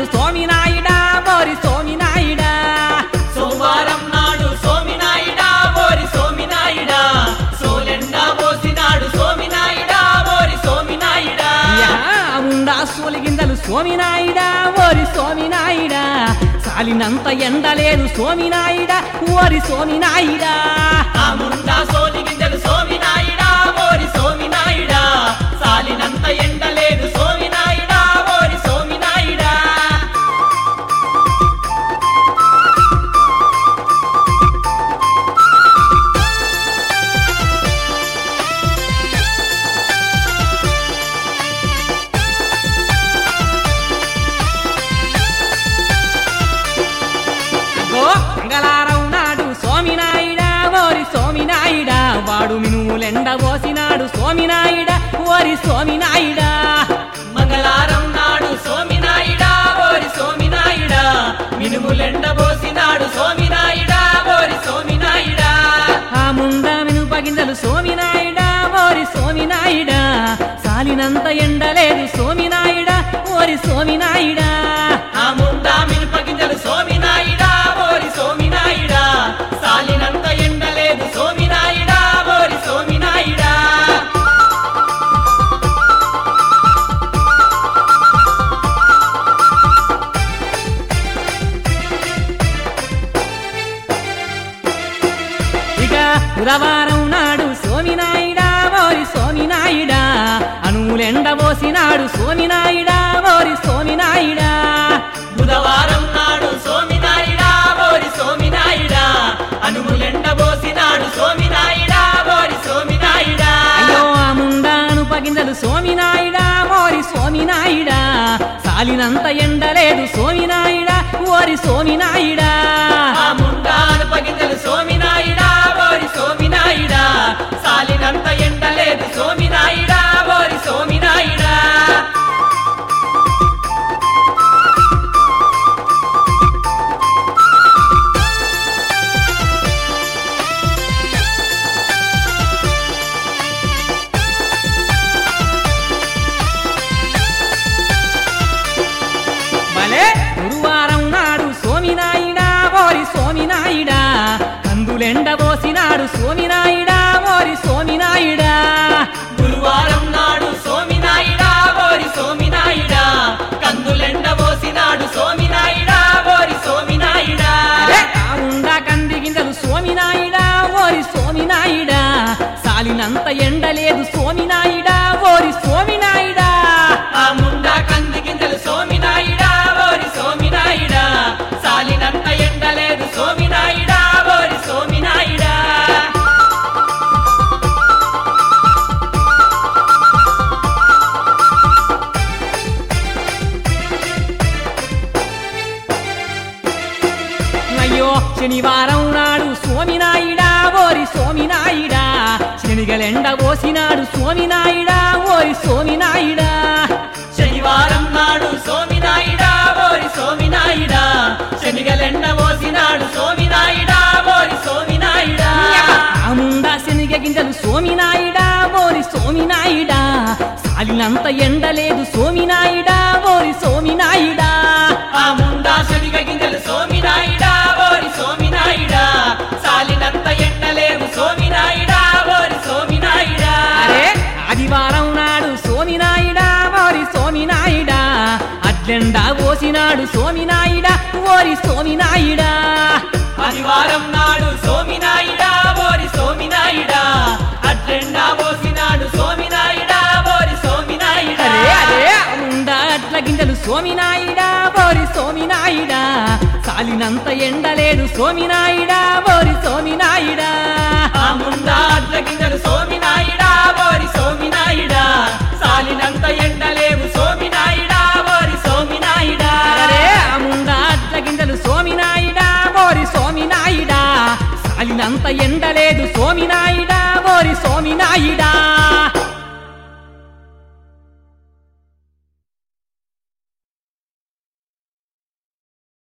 సోమినాయుడా ఓరి సోమినాయుడా సోమవారం నాడు సోమినాయుడా ఓరి సోమినాయుడా సోలెండా పోసినాడు సోమినాయుడా ఓరి సోమినాయుడా యా, ఉండా సోలిగిందలు సోమినాయుడా ఓరి సోమినాయుడా సాలినంత ఎండలేదు సోమినాయుడా ఓరి సోమినాయుడా ఆ ముండా సోలి గింజలు సోమినాయుడా ఓరి సోమినాయుడా సాలినంత ఎండలేదు సోమినాయుడా ఓరి సోమినాయుడా అగో మంగళారం నాడు సోమినాయుడా ఓరి సోమినాయుడా వాడు మినుములెండ పోసినాడు సోమినాయుడా ఓరి సోమినాయుడా మంగళారం నాడు సోమినాయుడా ఓరి సోమినాయుడా మినుములెండ పోసినాడు సోమినాయుడా ఓరి సోమినాయుడా ఆ ముండా మినుపగింజలు సోమినాయుడా ఓరి సోమినాయుడా సాలినంత ఎండలేదు సోమినాయుడా ఓరి సోమినాయుడా ఆ ముండా మినుప గింజలు సోమినాయుడా ఓరి సోమినాయుడా సాలినంత ఎండలేదు సోమినాయుడా ఓరి సోమినాయుడా ఇక బుధవారం నాడు సోమినాయుడా ఓరి సోమినాయుడా అణువులెండ పోసినాడు సోమినాయుడా ఓరి సోమినాయుడా బుధవారం నాడు సోమినాయుడా ఓరి సోమినాయుడా అనుములెండ పోసినాడు సోమినాయుడా ఓరి సోమినాయుడా అయ్యో ఆ ముండాను పగిందలు సోమినాయుడా ఓరి సోమినాయుడా సాలినంత ఎండలేదు సోమినాయుడా ఓరి సోమినాయుడా ఆ ముండాను పగింజలు సోమినాయుడా ఓరి సోమినాయుడా సాలినంత ఎండలేదు సోమినాయుడా ఓరి సోమినాయుడా భలే గురువారం నాడు సోమినాయుడా ఓరి సోమినాయుడా కందులెండ పోసినాడు సోమినాయుడా ఓరి సోమినాయుడా గురువారం నాడు సోమినాయుడా ఓరి సోమినాయుడా కందులెండ పోసినాడు సోమినాయుడా ఓరి సోమినాయుడా అరే ఆ ఉండా కంది గింజలు సోమినాయుడా ఓరి సోమినాయుడా సాలినంత ఎండలేదు సోమినాయుడా ఓరి సోమినాయుడా ఆ ముండా కంది గింజలు సోమినాయుడా ఓరి సోమినాయుడా సాలినంత ఎండలేదు సోమినాయుడా ఓరి సోమినాయుడా అయ్యో శనివారం నాడు సోమినాయుడా ఓరి సోమినాయుడా శనిగలెండ పోసినాడు సోమినాయుడా ఓరి సోమినాయుడా శనివారం నాడు సోమినాయుడా ఓరి సోమినాయుడా శనిగలెండ పోసినాడు సోమినాయుడా ఓరి సోమినాయుడా ఆ ముండా శనిగ గింజలు సోమినాయుడా ఓరి సోమినాయుడా సాలినంత ఎండలేదు సోమినాయుడా ఓరి సోమినాయుడా ఆ ముండా శనిగ గింజలు సోమినాయుడా ఓరి సోమినాయుడా సాలినంత ఎండలేవు సోమినాయుడా ఓరి సోమినాయుడా అరే ఆదివారం నాడు సోమినాయుడా ఓరి సోమినాయుడా అట్లెండా పోసినాడు సోమినాయుడా ఓరి సోమినాయుడా ఆదివారం నాడు సోమినాయుడా ఓరి సోమినాయుడా అట్లెండా పోసినాడు సోమినాయుడా ఓరి సోమినాయుడా అరే అరే ఉండా అట్ల గింజలు సోమినాయుడా ఓరి సోమినాయుడా సాలినంత ఎండలేదు సోమినాయుడా ఓరి సోమినాయుడా ఆ ముందా అట్ల గింజలు సోమినాయుడా ఓరి సోమినాయుడా సాలినంత ఎండలేవు సోమినాయుడా ఓరి సోమినాయుడా అరే ఆ ముండా అట్ల గింజలు సోమినాయుడా ఓరి సోమినాయుడా సాలినంత ఎండలేదు సోమినాయుడా